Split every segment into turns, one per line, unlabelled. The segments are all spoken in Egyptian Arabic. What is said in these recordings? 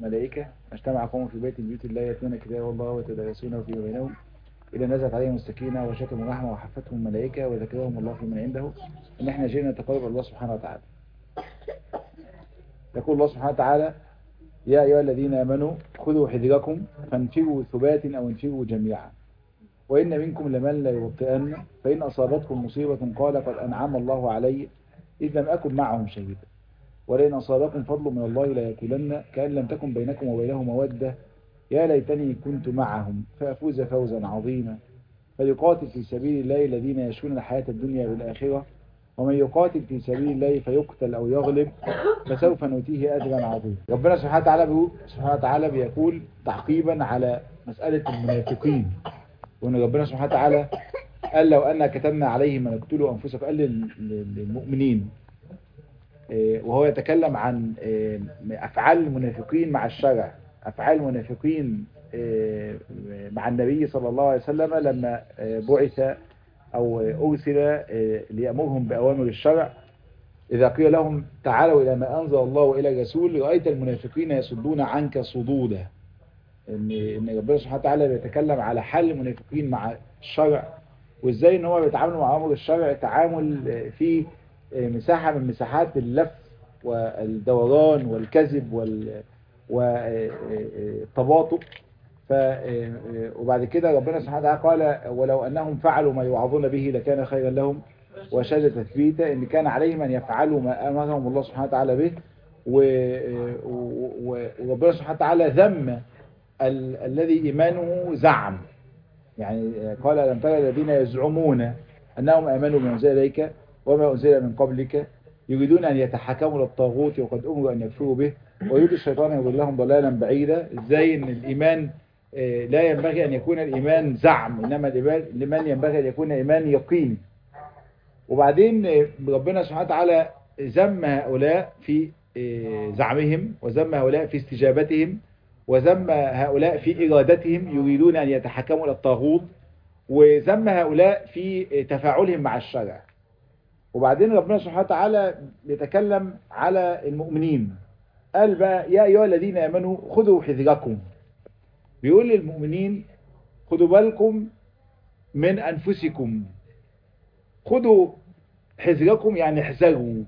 الملائكة اجتمع قوم في بيت من بيوت الله يتلون كتاب الله ويتدارسونه فيما بينهم إذا نزلت عليهم السكينة وشكرهم الرحمة وحفتهم الملائكة وذكرهم الله في من عنده إن إحنا جينا نتقرب الله سبحانه وتعالى يقول الله سبحانه وتعالى يا أيها الذين آمنوا خذوا حذركم فانفروا ثبات أو انفروا جميعا وإن منكم لمن لا يبطئن فإن أصابتكم مصيبة قال قد أنعم الله علي إذ لم أكن معهم شهيدا ولئن أصابكم فضل من الله لا يقولن كأن لم تكن بينكم وبينه مودة يا ليتني كنت معهم فأفوز فوزا عظيما فليقاتل في سبيل الله الذين يشون الحياة الدنيا بالآخرة ومن يقاتل في سبيل الله فيقتل أو يغلب فسوف نؤتيه أجرا عظيما ربنا سبحانه وتعالى بيقول سبحانه وتعالى بيقول تعقيبا على مسألة المنافقين وأن ربنا سبحانه وتعالى قال لو أن كتبنا عليهم أن يقتلوا أنفسهم قال للمؤمنين وهو يتكلم عن أفعال المنافقين مع الشرع أفعال المنافقين مع النبي صلى الله عليه وسلم لما بعث أو أرسل ليأمرهم بأوامر الشرع إذا قيل لهم تعالوا إلى ما أنزل الله وإلى الرسول رأيت المنافقين يصدون عنك صدودا إن, إن ربنا سبحانه وتعالى بيتكلم على حل المنافقين مع الشرع وإزاي إن هو بيتعاملوا مع أمر الشرع تعامل في مساحة من مساحات اللف والدوران والكذب وال والتباطؤ ف وبعد كده ربنا سبحانه وتعالى قال ولو أنهم فعلوا ما يوعظون به لكان خيرا لهم وشد تثبيتا إن كان عليهم أن يفعلوا ما أمرهم الله سبحانه وتعالى به وربنا سبحانه وتعالى ذم ال الذي إيمانه زعم يعني قال لم ترى الذين يزعمون أنهم آمنوا بما أنزل إليك وما أنزل من قبلك يريدون أن يتحكموا للطاغوت وقد أمروا أن يكفروا به ويريد الشيطان يضلهم ضلالا بعيدا ازاي ان الإيمان لا ينبغي أن يكون الإيمان زعم إنما الإيمان ينبغي أن يكون إيمان يقين وبعدين ربنا سبحانه وتعالى ذم هؤلاء في زعمهم وذم هؤلاء في استجابتهم وذم هؤلاء في إرادتهم يريدون أن يتحكموا للطاغوت وذم هؤلاء في تفاعلهم مع الشرع وبعدين ربنا سبحانه وتعالى بيتكلم على المؤمنين قال بقى يا أيها الذين آمنوا خذوا حذركم بيقول للمؤمنين خذوا بالكم من أنفسكم خذوا حذركم يعني احذروا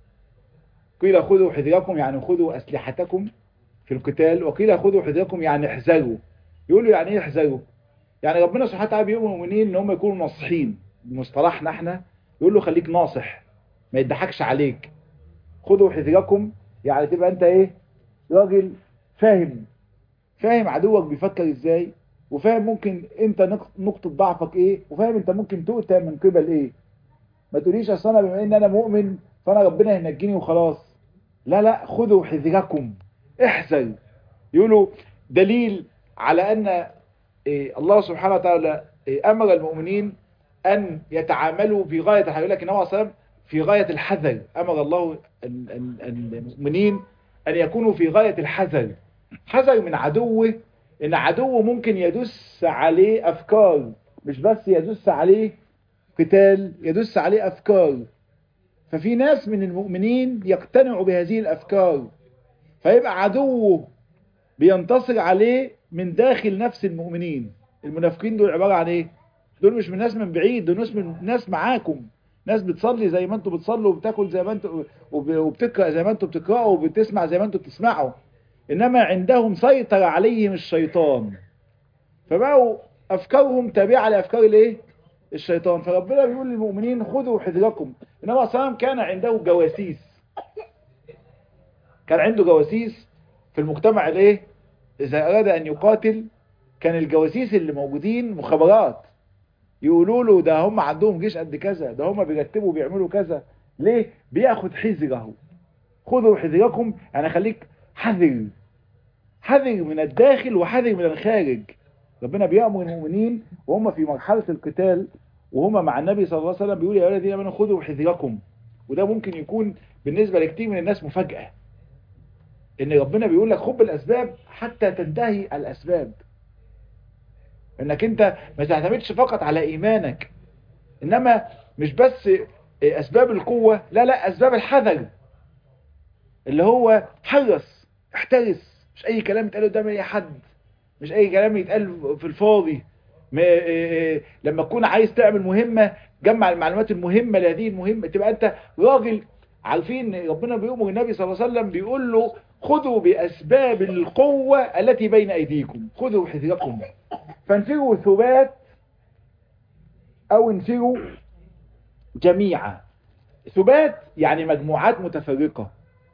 قيل خذوا حذركم يعني خذوا أسلحتكم في القتال وقيل خذوا حذركم يعني احذروا يقولوا يعني ايه احذروا يعني ربنا سبحانه وتعالى بيقول للمؤمنين ان هم يكونوا ناصحين بمصطلحنا احنا يقول له خليك ناصح ما يضحكش عليك خذوا حذركم يعني تبقى انت ايه راجل فاهم فاهم عدوك بيفكر ازاي وفاهم ممكن انت نقطة ضعفك ايه وفاهم انت ممكن تؤتى من قبل ايه ما تقوليش اصل انا بما ان انا مؤمن فانا ربنا هينجيني وخلاص لا لا خذوا حذركم احذر يقولوا دليل على ان إيه الله سبحانه وتعالى إيه امر المؤمنين ان يتعاملوا في غاية هيقول لك ان هو اصلا في غاية الحذر امر الله المؤمنين ان يكونوا في غاية الحذر حذر من عدوه ان عدوه ممكن يدس عليه افكار مش بس يدس عليه قتال يدس عليه افكار ففي ناس من المؤمنين يقتنعوا بهذه الافكار فيبقى عدوه بينتصر عليه من داخل نفس المؤمنين المنافقين دول عبارة عن ايه دول مش من ناس من بعيد دول ناس من ناس معاكم ناس بتصلي زي ما انتوا بتصلوا وبتاكل زي ما انتوا وبتقرأ زي ما انتوا بتقرأوا وبتسمع زي ما انتوا بتسمعوا انما عندهم سيطر عليهم الشيطان فبقوا افكارهم تابعة لافكار الايه الشيطان فربنا بيقول للمؤمنين خذوا حذركم انما صلى كان عنده جواسيس كان عنده جواسيس في المجتمع الايه اذا اراد ان يقاتل كان الجواسيس اللي موجودين مخابرات يقولوا له ده هم عندهم جيش قد كذا ده هم بيرتبوا بيعملوا كذا ليه بياخد حذره خذوا حذركم يعني خليك حذر حذر من الداخل وحذر من الخارج ربنا بيأمر المؤمنين وهم في مرحلة القتال وهم مع النبي صلى الله عليه وسلم بيقول يا الذين امنوا خذوا حذركم وده ممكن يكون بالنسبة لكتير من الناس مفاجأة ان ربنا بيقول لك خذ بالاسباب حتى تنتهي الاسباب انك انت ما تعتمدش فقط على ايمانك انما مش بس اسباب القوة لا لا اسباب الحذر اللي هو حرص احترس مش اي كلام يتقال قدام اي حد مش اي كلام يتقال في الفاضي ما إيه لما تكون عايز تعمل مهمة جمع المعلومات المهمة لهذه المهمة تبقى انت راجل عارفين ربنا بيؤمر النبي صلى الله عليه وسلم بيقول له خذوا بأسباب القوة التي بين أيديكم خذوا حذركم فانفروا ثبات أو انفروا جميعا ثبات يعني مجموعات متفرقة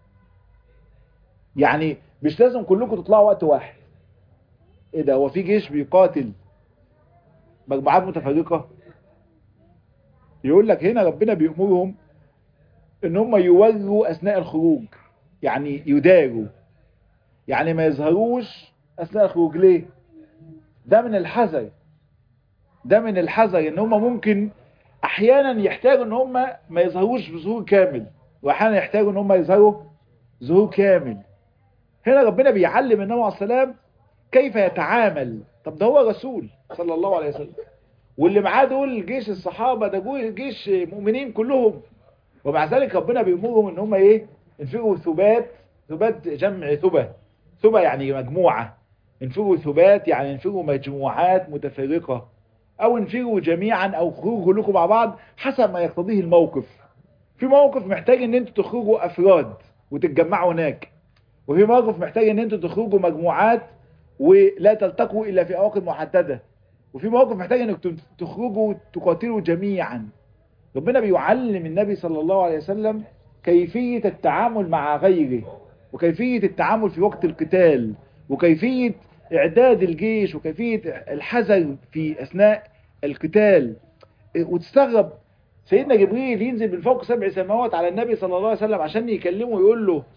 يعني مش لازم كلكم تطلعوا وقت واحد ايه ده هو في جيش بيقاتل مجموعات متفرقة يقول لك هنا ربنا بيأمرهم ان هم يوروا اثناء الخروج يعني يداروا يعني ما يظهروش اثناء الخروج ليه ده من الحذر ده من الحذر ان هم ممكن احيانا يحتاجوا ان هم ما يظهروش بظهور كامل واحيانا يحتاجوا ان هم يظهروا ظهور كامل هنا ربنا بيعلم النبي عليه السلام كيف يتعامل طب ده هو رسول صلى الله عليه وسلم واللي معاه دول جيش الصحابة ده جيش مؤمنين كلهم ومع ذلك ربنا بيأمرهم ان هم ايه انفروا ثبات ثبات جمع ثبة ثبة يعني مجموعة انفروا ثبات يعني انفروا مجموعات متفرقة او انفروا جميعا او خروجوا كلكم مع بعض حسب ما يقتضيه الموقف في موقف محتاج ان انتوا تخرجوا افراد وتتجمعوا هناك وفي موقف محتاج ان انتوا تخرجوا مجموعات ولا تلتقوا الا في اوقات محددة وفي موقف محتاج انك تخرجوا تقاتلوا جميعا ربنا بيعلم النبي صلى الله عليه وسلم كيفية التعامل مع غيره وكيفية التعامل في وقت القتال وكيفية اعداد الجيش وكيفية الحذر في اثناء القتال وتستغرب سيدنا جبريل ينزل من فوق سبع سماوات على النبي صلى الله عليه وسلم عشان يكلمه ويقول له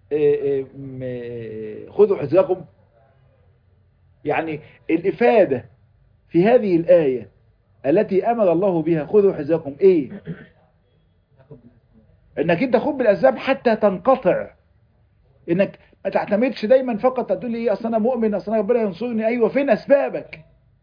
خذوا حذركم يعني الإفادة في هذه الآية التي أمر الله بها خذوا حذركم إيه انك انت خد بالاسباب حتى تنقطع انك ما تعتمدش دايما فقط تقول لي ايه اصل انا مؤمن اصل انا ربنا ينصرني ايوه فين اسبابك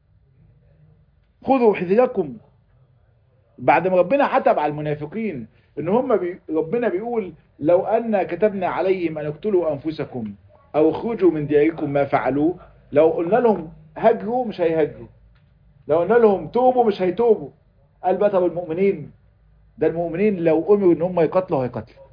خذوا حذركم بعد ما ربنا عتب على المنافقين ان هم بي ربنا بيقول لو ان كتبنا عليهم ان اقتلوا انفسكم او اخرجوا من دياركم ما فعلوه لو قلنا لهم هجروا مش هيهجروا لو قلنا لهم توبوا مش هيتوبوا قال بقى طب المؤمنين ده المؤمنين لو امروا ان هم يقتلوا هيقتلوا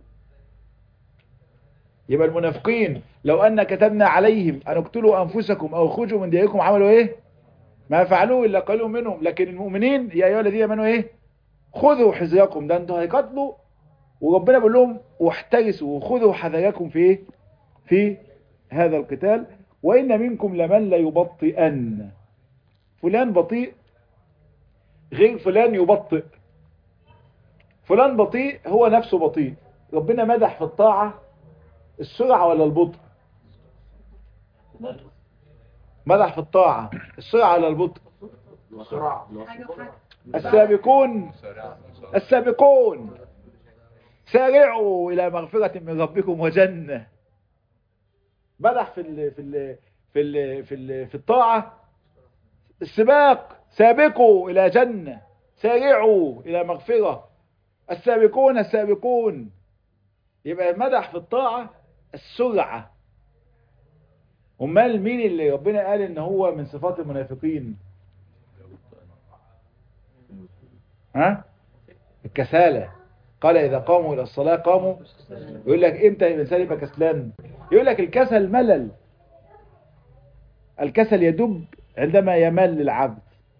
يبقى المنافقين لو ان كتبنا عليهم ان اقتلوا انفسكم او اخرجوا من دياركم عملوا ايه ما فعلوه الا قالوا منهم لكن المؤمنين يا ايها الذين امنوا ايه خذوا حذركم ده انتوا هيقتلوا وربنا بيقول لهم واحترسوا وخذوا حذركم في ايه في هذا القتال وان منكم لمن لا يبطئن فلان بطيء غير فلان يبطئ فلان بطيء هو نفسه بطيء ربنا مدح في الطاعة السرعة ولا البطء مدح في الطاعة السرعة ولا البطء السابقون السابقون سارعوا إلى مغفرة من ربكم وجنة مدح في ال في ال في ال في ال في الطاعة السباق سابقوا إلى جنة سارعوا إلى مغفرة السابقون السابقون يبقى المدح في الطاعة السرعة امال مين اللي ربنا قال ان هو من صفات المنافقين ها الكسالة قال اذا قاموا الى الصلاة قاموا يقول لك امتى الانسان يبقى كسلان يقول لك الكسل ملل الكسل يدب عندما يمل العبد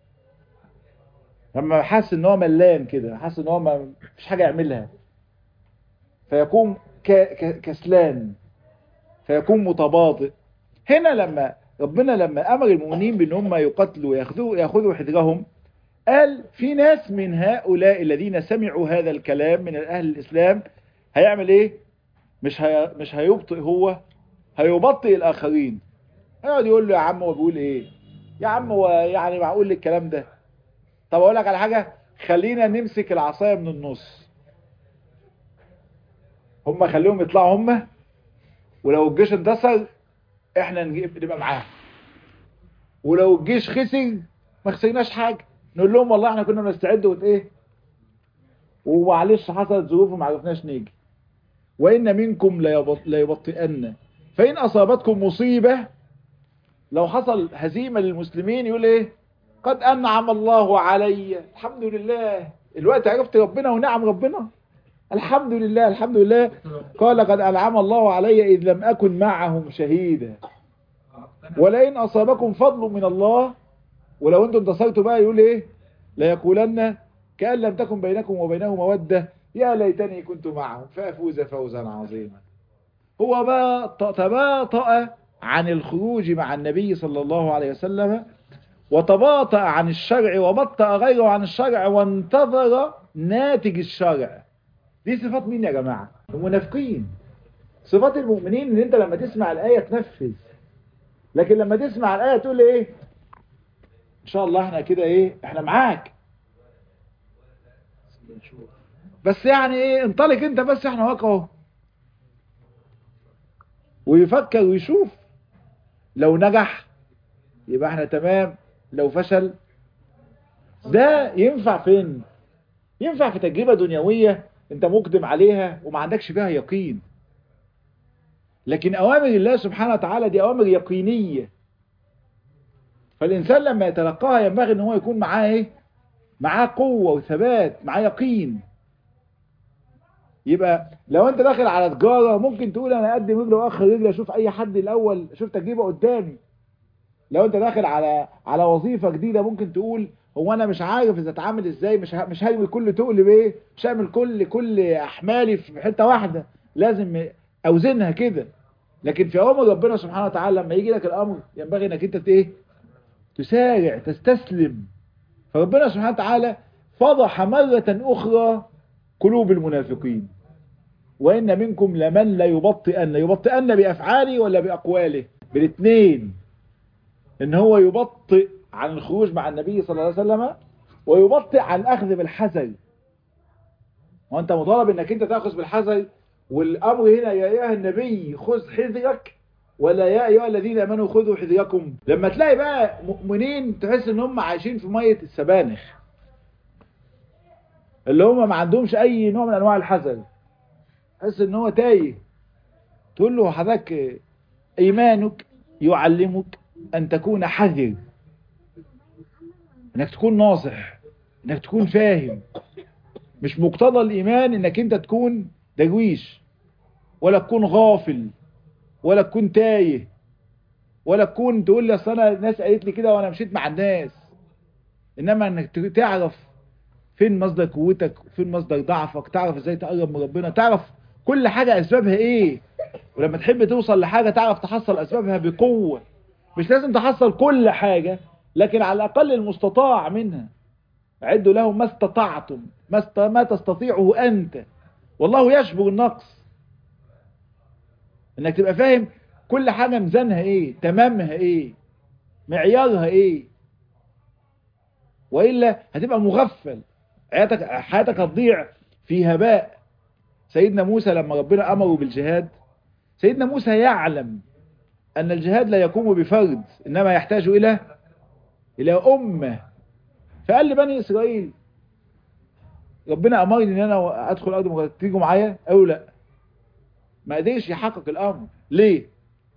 لما حاسس ان هو ملان كده حاسس ان هو ما فيش حاجة يعملها فيكون كسلان فيكون متباطئ هنا لما ربنا لما امر المؤمنين بان هم يقتلوا وياخذوا ياخذوا حذرهم قال في ناس من هؤلاء الذين سمعوا هذا الكلام من اهل الاسلام هيعمل ايه مش هي مش هيبطئ هو هيبطئ الاخرين هيقعد يقول له يا عم هو بيقول ايه يا عم هو يعني معقول الكلام ده طب اقول لك على حاجه خلينا نمسك العصايه من النص هم خليهم يطلعوا هم ولو الجيش انتصر احنا نبقى معاهم ولو الجيش خسر ما خسرناش حاجه نقول لهم والله احنا كنا بنستعد وت ايه ومعلش حصلت ظروف وما عرفناش نيجي وان منكم لا يبطئن فإن أصابتكم مصيبة لو حصل هزيمة للمسلمين يقول ايه قد أنعم الله علي الحمد لله الوقت عرفت ربنا ونعم ربنا الحمد لله الحمد لله قال قد أنعم الله علي إذ لم أكن معهم شهيدا ولئن أصابكم فضل من الله ولو أنتم انتصرتوا بقى يقول إيه ليقولن كأن لم تكن بينكم وبينه مودة يا ليتني كنت معهم فأفوز فوزا عظيما هو بقى تباطأ عن الخروج مع النبي صلى الله عليه وسلم وتباطأ عن الشرع وبطأ غيره عن الشرع وانتظر ناتج الشرع دي صفات مين يا جماعة المنافقين صفات المؤمنين ان انت لما تسمع الآية تنفذ لكن لما تسمع الآية تقول ايه ان شاء الله احنا كده ايه احنا معاك بس يعني ايه انطلق انت بس احنا واقعه ويفكر ويشوف لو نجح يبقى احنا تمام لو فشل ده ينفع فين ينفع في تجربة دنيوية انت مقدم عليها وما عندكش فيها يقين لكن اوامر الله سبحانه وتعالى دي اوامر يقينية فالانسان لما يتلقاها ينبغي ان هو يكون معاه ايه معاه قوة وثبات معاه يقين يبقى لو انت داخل على تجارة ممكن تقول انا اقدم رجل واخر رجل اشوف اي حد الاول اشوف تجربة قدامي لو انت داخل على على وظيفة جديدة ممكن تقول هو انا مش عارف اذا اتعامل ازاي مش مش هرمي كل تقل بايه مش هعمل كل كل احمالي في حتة واحدة لازم اوزنها كده لكن في اوامر ربنا سبحانه وتعالى لما يجي لك الامر ينبغي انك انت ايه تسارع تستسلم فربنا سبحانه وتعالى فضح مرة اخرى قلوب المنافقين وإن منكم لمن لا يبطئن يبطئن بأفعاله ولا بأقواله بالاثنين إن هو يبطئ عن الخروج مع النبي صلى الله عليه وسلم ويبطئ عن الأخذ بالحذر وأنت مطالب إنك أنت تأخذ بالحذر والأمر هنا يا أيها النبي خذ حذرك ولا يا أيها الذين أمنوا خذوا حذركم لما تلاقي بقى مؤمنين تحس إن هم عايشين في مية السبانخ اللي هم ما عندهمش أي نوع من أنواع الحذر تحس ان هو تايه تقول له حضرتك ايمانك يعلمك ان تكون حذر انك تكون ناصح انك تكون فاهم مش مقتضى الايمان انك انت تكون درويش ولا تكون غافل ولا تكون تايه ولا تكون تقول لي اصل انا الناس قالت لي كده وانا مشيت مع الناس انما انك تعرف فين مصدر قوتك فين مصدر ضعفك تعرف ازاي تقرب من ربنا تعرف كل حاجة اسبابها ايه ولما تحب توصل لحاجة تعرف تحصل اسبابها بقوة مش لازم تحصل كل حاجة لكن على الاقل المستطاع منها عدوا له ما استطعتم ما, است... ما تستطيعه انت والله يشبه النقص انك تبقى فاهم كل حاجة ميزانها ايه تمامها ايه معيارها ايه وإلا هتبقى مغفل حياتك, حياتك هتضيع في هباء سيدنا موسى لما ربنا أمره بالجهاد سيدنا موسى يعلم أن الجهاد لا يقوم بفرد إنما يحتاج إلى إلى أمة فقال لبني إسرائيل ربنا أمرني إن أنا أدخل أرض مقدسة تيجوا معايا أو لا ما قدرش يحقق الأمر ليه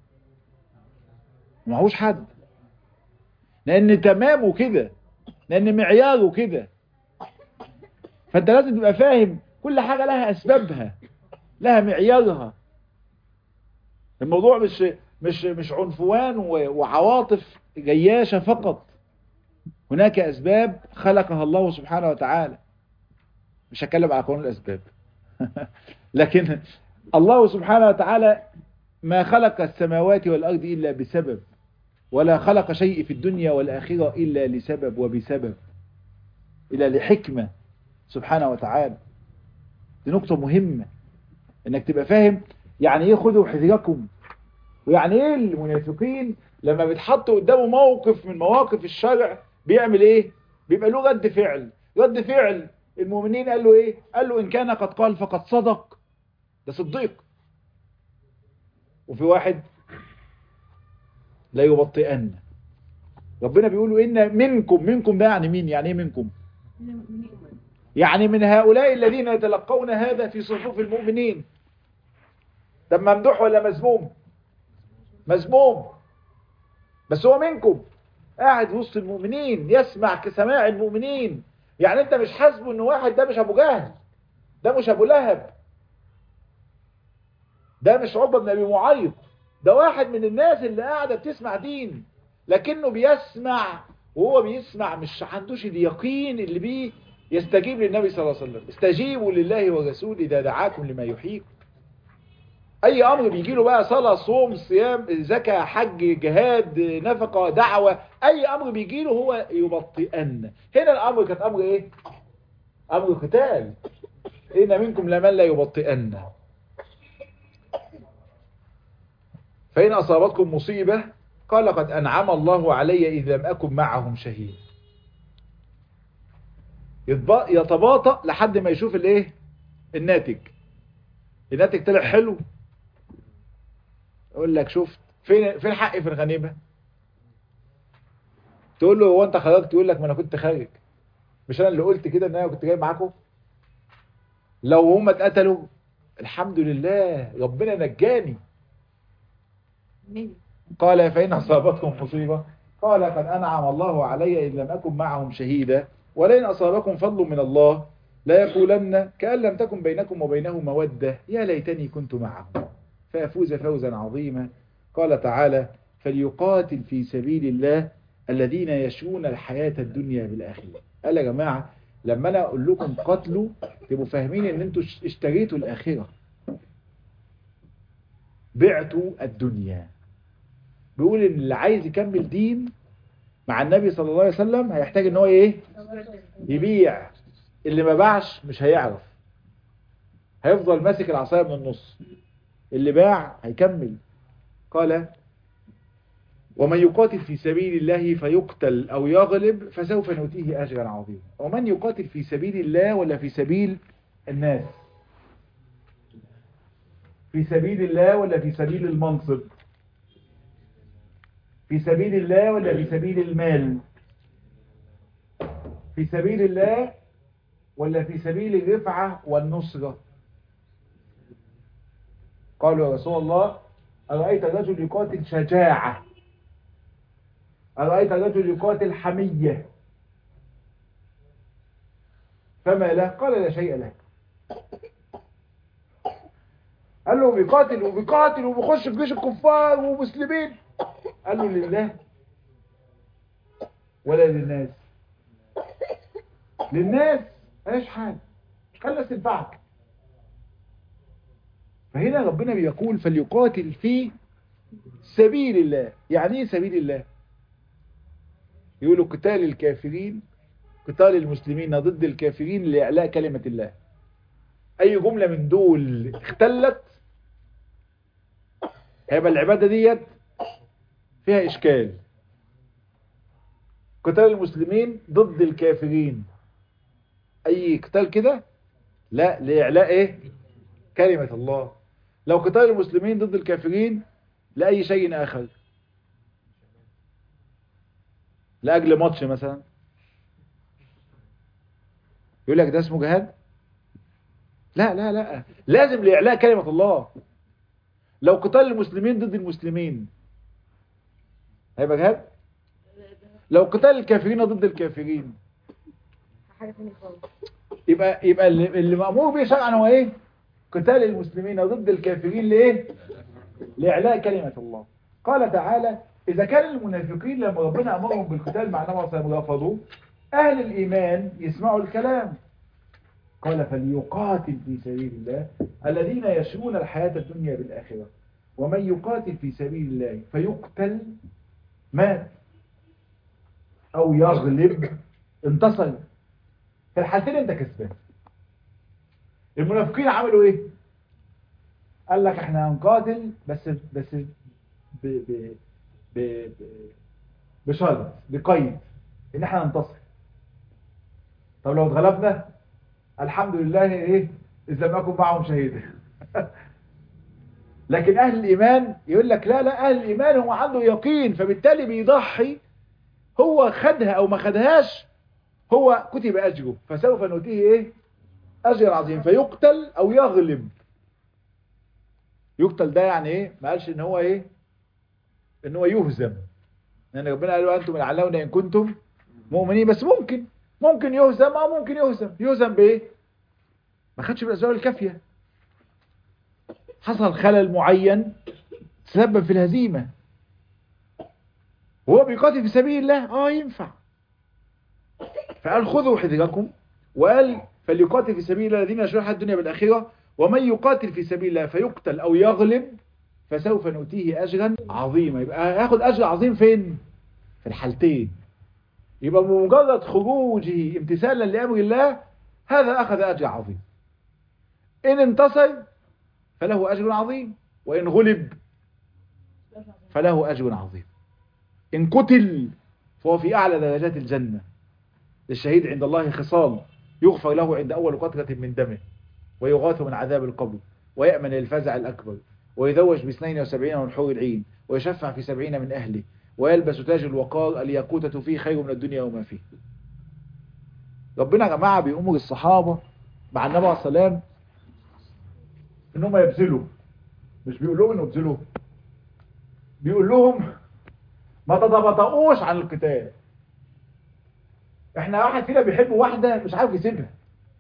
معهوش حد لأن تمامه كده لأن معياره كده فأنت لازم تبقى فاهم كل حاجة لها أسبابها لها معيارها الموضوع مش مش مش عنفوان وعواطف جياشة فقط هناك أسباب خلقها الله سبحانه وتعالى مش هتكلم على قانون الأسباب لكن الله سبحانه وتعالى ما خلق السماوات والأرض إلا بسبب ولا خلق شيء في الدنيا والآخرة إلا لسبب وبسبب إلا لحكمة سبحانه وتعالى دي نقطة مهمة انك تبقى فاهم يعني ايه خذوا حذركم ويعني ايه المنافقين لما بيتحط قدامه موقف من مواقف الشرع بيعمل ايه بيبقى له رد فعل رد فعل المؤمنين قال له ايه قال له ان كان قد قال فقد صدق ده صديق وفي واحد لا يبطئن ربنا بيقولوا ان منكم منكم ده يعني مين يعني ايه منكم يعني من هؤلاء الذين يتلقون هذا في صفوف المؤمنين ده ممدوح ولا مذموم مذموم بس هو منكم قاعد وسط المؤمنين يسمع كسماع المؤمنين يعني انت مش حاسبه ان واحد ده مش ابو جهل ده مش ابو لهب ده مش عقبه بن ابي معيط ده واحد من الناس اللي قاعده بتسمع دين لكنه بيسمع وهو بيسمع مش عندوش اليقين اللي بيه يستجيب للنبي صلى الله عليه وسلم استجيبوا لله ورسوله اذا دعاكم لما يحييكم اي امر بيجي له بقى صلاه صوم صيام زكاه حج جهاد نفقه دعوه اي امر بيجي له هو يبطئن هنا الامر كان امر ايه امر قتال ان منكم لمن لا يبطئن فإن أصابتكم مصيبة قال قد أنعم الله علي إذ لم أكن معهم شهيد يتباطأ لحد ما يشوف الايه الناتج الناتج طلع حلو يقول لك شفت فين فين حقي في الغنيمه تقول له هو انت خرجت يقول لك ما انا كنت خارج مش انا اللي قلت كده ان انا كنت جاي معاكم لو هم اتقتلوا الحمد لله ربنا نجاني قال فإن أصابتكم مصيبة قال قد أنعم الله علي إذ لم أكن معهم شهيدا ولئن أصابكم فضل من الله لا يقولن كأن لم تكن بينكم وبينه مودة يا ليتني كنت معهم فيفوز فوزا عظيما قال تعالى فليقاتل في سبيل الله الذين يشرون الحياة الدنيا بالآخرة قال يا جماعة لما أنا أقول لكم قتلوا تبقوا فاهمين إن أنتوا اشتريتوا الآخرة بعتوا الدنيا بيقول ان اللي عايز يكمل دين مع النبي صلى الله عليه وسلم هيحتاج ان هو ايه يبيع اللي ما باعش مش هيعرف هيفضل ماسك العصايه من النص اللي باع هيكمل قال ومن يقاتل في سبيل الله فيقتل او يغلب فسوف نؤتيه اجرا عظيما ومن يقاتل في سبيل الله ولا في سبيل الناس في سبيل الله ولا في سبيل المنصب في سبيل الله ولا في سبيل المال في سبيل الله ولا في سبيل الرفعة والنصرة قالوا يا رسول الله أرأيت الرجل يقاتل شجاعة أرأيت الرجل يقاتل حمية فما له قال لا شيء له قال له بيقاتل وبيقاتل وبيخش في جيش الكفار ومسلمين قال له لله ولا للناس للناس مالهاش حاجه خلي الناس تنفعك فهنا ربنا بيقول فليقاتل في سبيل الله يعني ايه سبيل الله يقولوا قتال الكافرين قتال المسلمين ضد الكافرين لإعلاء كلمة الله أي جملة من دول اختلت هيبقى العبادة ديت فيها إشكال قتال المسلمين ضد الكافرين أي قتال كده لا لإعلاء إيه كلمة الله لو قتال المسلمين ضد الكافرين لأي شيء آخر لأجل ماتش مثلا يقول لك ده اسمه جهاد لا لا لا لازم لإعلاء كلمة الله لو قتال المسلمين ضد المسلمين هيبقى جهاد لو قتال الكافرين ضد الكافرين يبقى يبقى اللي, اللي مأمور به شرعا هو ايه قتال المسلمين ضد الكافرين ليه لإعلاء كلمة الله قال تعالى إذا كان المنافقين لما ربنا أمرهم بالقتال مع النبي صلى الله عليه وسلم رفضوا أهل الإيمان يسمعوا الكلام قال فليقاتل في سبيل الله الذين يشرون الحياة الدنيا بالآخرة ومن يقاتل في سبيل الله فيقتل مات أو يغلب انتصر في الحالتين انت كسبان المنافقين عملوا ايه قال لك احنا هنقاتل بس بس ب ب ب ب بشرط بقيد ان احنا ننتصر طب لو اتغلبنا الحمد لله ايه اذا لم اكن معهم شهيدا لكن اهل الايمان يقول لك لا لا اهل الايمان هو عنده يقين فبالتالي بيضحي هو خدها او ما خدهاش هو كتب اجره فسوف نؤتيه ايه اجر عظيم فيقتل او يغلب يقتل ده يعني ايه ما قالش ان هو ايه ان هو يهزم لان ربنا قال وانتم الاعلون ان كنتم مؤمنين بس ممكن ممكن يهزم اه ممكن يهزم يهزم بايه ما خدش بالاسباب الكافيه حصل خلل معين تسبب في الهزيمه وهو بيقاتل في سبيل الله اه ينفع فقال خذوا حذركم وقال فليقاتل في سبيل الله الذين يشرحوا الدنيا بالاخره ومن يقاتل في سبيل الله فيقتل او يغلب فسوف نؤتيه اجرا عظيما يبقى هياخد اجر عظيم فين في الحالتين يبقى بمجرد خروجه امتثالا لامر الله هذا اخذ اجر عظيم ان انتصر فله اجر عظيم وان غلب فله اجر عظيم ان قتل فهو في اعلى درجات الجنه للشهيد عند الله خصال يغفر له عند اول قطره من دمه ويغاث من عذاب القبر ويأمن الفزع الأكبر ويذوج باثنين وسبعين من حور العين ويشفع في سبعين من أهله ويلبس تاج الوقار الياقوتة فيه خير من الدنيا وما فيه ربنا يا جماعة بيأمر الصحابة مع النبي عليه السلام انهم يبذلوا مش بيقول لهم انه يبذلوا بيقول لهم ما تتبطئوش عن القتال احنا واحد فينا بيحب واحدة مش عارف يسيبها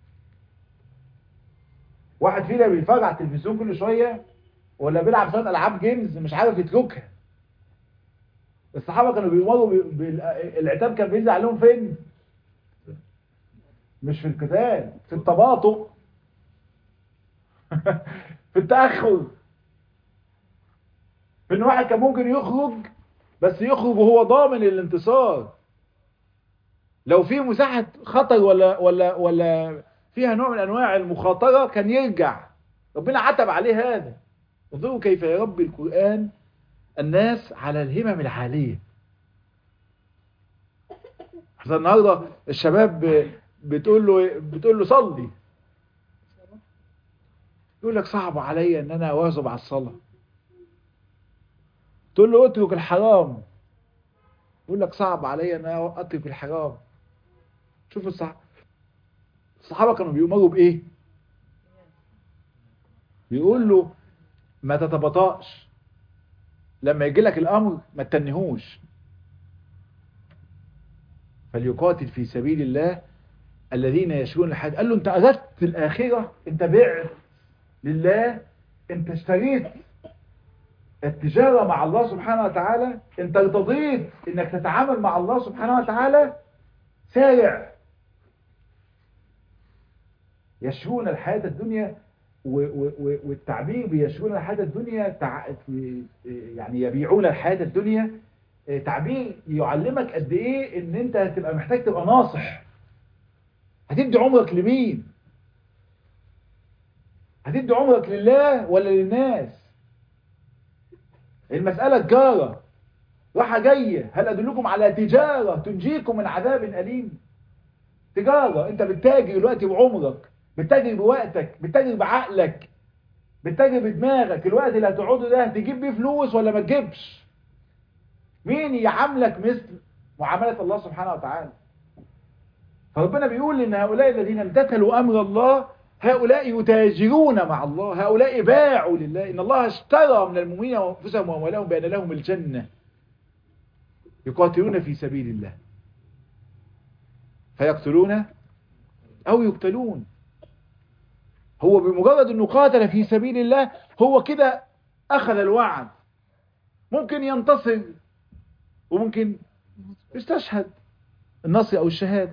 واحد فينا بيتفرج على التلفزيون كل شويه ولا بيلعب شويه العاب جيمز مش عارف يتركها الصحابه كانوا بيمروا العتاب كان بينزل عليهم فين مش في القتال في التباطؤ في التاخر في ان واحد كان ممكن يخرج بس يخرج وهو ضامن الانتصار لو في مساحه خطر ولا ولا ولا فيها نوع من انواع المخاطرة كان يرجع ربنا عتب عليه هذا انظروا كيف يربي القرآن الناس على الهمم العالية حتى النهاردة الشباب بتقول له بتقول له صلي يقول لك صعب عليا ان انا اواظب على الصلاة تقول له اترك الحرام يقول لك صعب عليا ان انا اترك الحرام شوف الصح الصحابة كانوا بيؤمروا بإيه بيقول له ما تتبطأش لما يجي لك الأمر ما تتنهوش فليقاتل في سبيل الله الذين يشرون الحياة قال له انت أردت الآخرة انت بعت لله انت اشتريت التجارة مع الله سبحانه وتعالى انت ارتضيت انك تتعامل مع الله سبحانه وتعالى سارع يشرون الحياة الدنيا والتعبير بيشرون الحياة الدنيا يعني يبيعون الحياة الدنيا تعبير يعلمك قد ايه ان انت هتبقى محتاج تبقى ناصح هتدي عمرك لمين هتدي عمرك لله ولا للناس المسألة تجارة راحة جاية هل أدلكم على تجارة تنجيكم من عذاب أليم تجارة انت بتتاجر دلوقتي بعمرك بتتاجر بوقتك بتتاجر بعقلك بتتاجر بدماغك الوقت اللي هتقعده ده تجيب بيه فلوس ولا ما تجيبش مين يعاملك مثل معاملة الله سبحانه وتعالى فربنا بيقول ان هؤلاء الذين امتثلوا امر الله هؤلاء يتاجرون مع الله هؤلاء باعوا لله ان الله اشترى من المؤمنين وانفسهم واموالهم بان لهم الجنة يقاتلون في سبيل الله فيقتلون او يقتلون هو بمجرد انه قاتل في سبيل الله هو كده اخذ الوعد ممكن ينتصر وممكن يستشهد النصر او الشهادة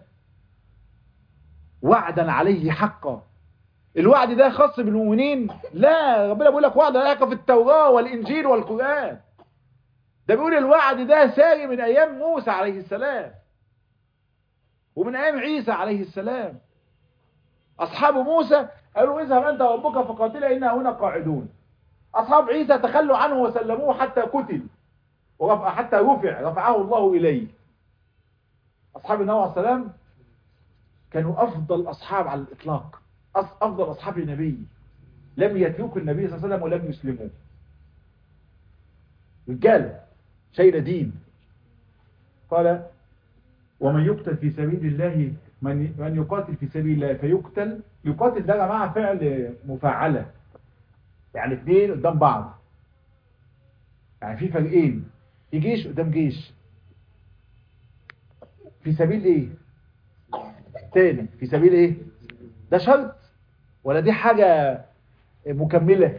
وعدا عليه حقا الوعد ده خاص بالمؤمنين لا ربنا بيقول لك وعد عليك في التوراة والانجيل والقرآن ده بيقول الوعد ده ساري من ايام موسى عليه السلام ومن ايام عيسى عليه السلام اصحاب موسى قالوا اذهب انت وربك فقاتلا انا هنا قاعدون اصحاب عيسى تخلوا عنه وسلموه حتى قتل ورفع حتى رفع رفعه الله اليه اصحاب النبي عليه السلام كانوا افضل اصحاب على الاطلاق افضل اصحاب النبي لم يتركوا النبي صلى الله عليه وسلم ولم يسلموا رجاله شيء دين قال ومن يقتل في سبيل الله من من يقاتل في سبيل الله فيقتل يقاتل ده يا جماعه فعل مفعله يعني اثنين قدام بعض يعني في فريقين في جيش قدام جيش في سبيل ايه تاني في سبيل ايه ده شرط ولا دي حاجة مكملة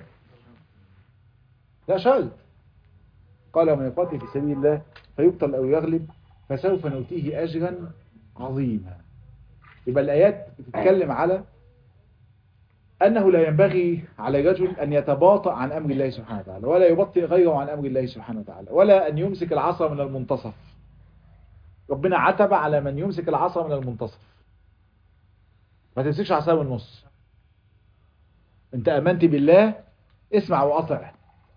لا شرط قال من يقاتل في سبيل الله فيقتل او يغلب فسوف نؤتيه اجرا عظيما يبقى الايات بتتكلم على أنه لا ينبغي على رجل أن يتباطأ عن أمر الله سبحانه وتعالى ولا يبطئ غيره عن أمر الله سبحانه وتعالى ولا أن يمسك العصا من المنتصف ربنا عتب على من يمسك العصا من المنتصف ما تمسكش عصا من النص انت امنت بالله اسمع واطع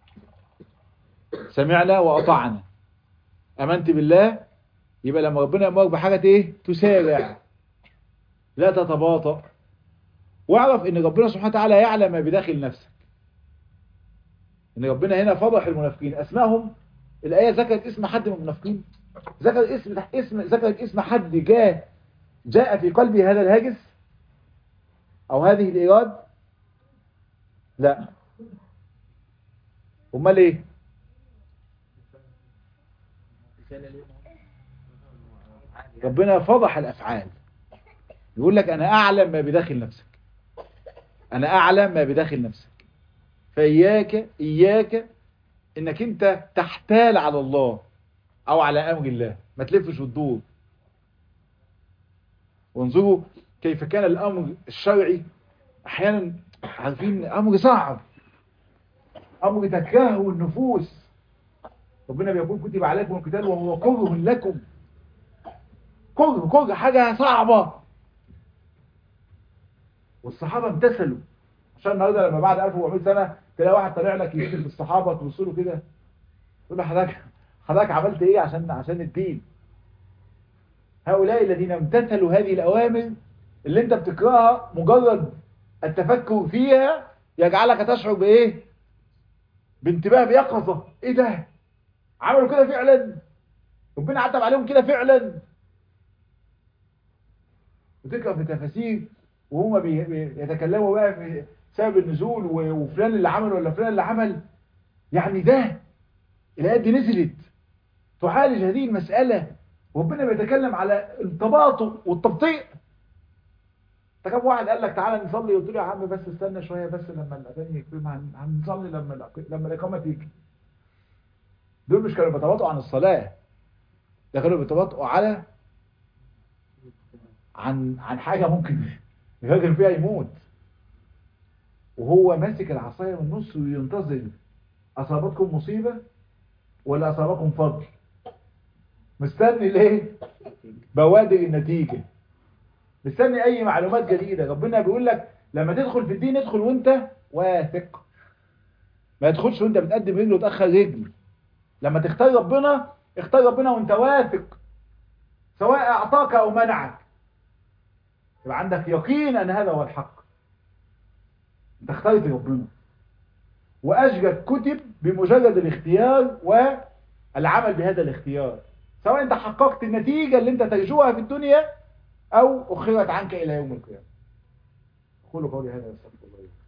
سمعنا واطعنا امنت بالله يبقى لما ربنا يامرك بحاجه ايه تسارع لا تتباطأ واعرف ان ربنا سبحانه وتعالى يعلم ما بداخل نفسك ان ربنا هنا فضح المنافقين اسمائهم الايه ذكرت اسم حد من المنافقين ذكر اسم اسم ذكرت اسم حد جاء جاء في قلبه هذا الهاجس او هذه الايراد لا امال ايه ربنا فضح الافعال يقول لك انا اعلم ما بداخل نفسك انا اعلم ما بداخل نفسك فاياك اياك انك انت تحتال على الله او على امر الله ما تلفش وتدور وانظروا كيف كان الامر الشرعي احيانا عارفين امر صعب امر تكرهه النفوس ربنا بيقول كتب عليكم القتال وهو كره لكم كره كره حاجه صعبه والصحابه امتثلوا عشان النهارده لما بعد 1400 سنه تلاقي واحد طالع لك يكتب الصحابه تبص له كده تقول له حضرتك حضرتك عملت ايه عشان عشان الدين هؤلاء الذين امتثلوا هذه الاوامر اللي انت بتكرهها مجرد التفكر فيها يجعلك تشعر بايه بانتباه بيقظه ايه ده عملوا كده فعلا ربنا عتب عليهم كده فعلا وتقرا في تفاسير وهم بيتكلموا بقى في سبب النزول وفلان اللي عمل ولا فلان اللي عمل يعني ده الايات دي نزلت تعالج هذه المسألة وربنا بيتكلم على التباطؤ والتبطيء انت كم واحد قال لك تعالى نصلي قلت له يا عم بس استنى شوية بس لما الاذان يكتب هنصلي لما لما الاقامة تيجي دول مش كانوا بيتباطؤوا عن الصلاة ده كانوا بيتباطؤوا على عن عن حاجة ممكن الراجل فيها يموت وهو ماسك العصاية من النص وينتظر أصابتكم مصيبة ولا أصابكم فضل مستني ليه بوادر النتيجة مستني أي معلومات جديدة ربنا بيقول لك لما تدخل في الدين ادخل وانت واثق ما تدخلش وانت بتقدم رجل وتأخر رجل لما تختار ربنا اختار ربنا وانت واثق سواء أعطاك أو منعك يبقى عندك يقين أن هذا هو الحق انت اخترت ربنا وأجرك كتب بمجرد الاختيار والعمل بهذا الاختيار سواء انت حققت النتيجة اللي انت ترجوها في الدنيا أو أخرت عنك إلى يوم القيامة قولوا قولي هذا استغفر الله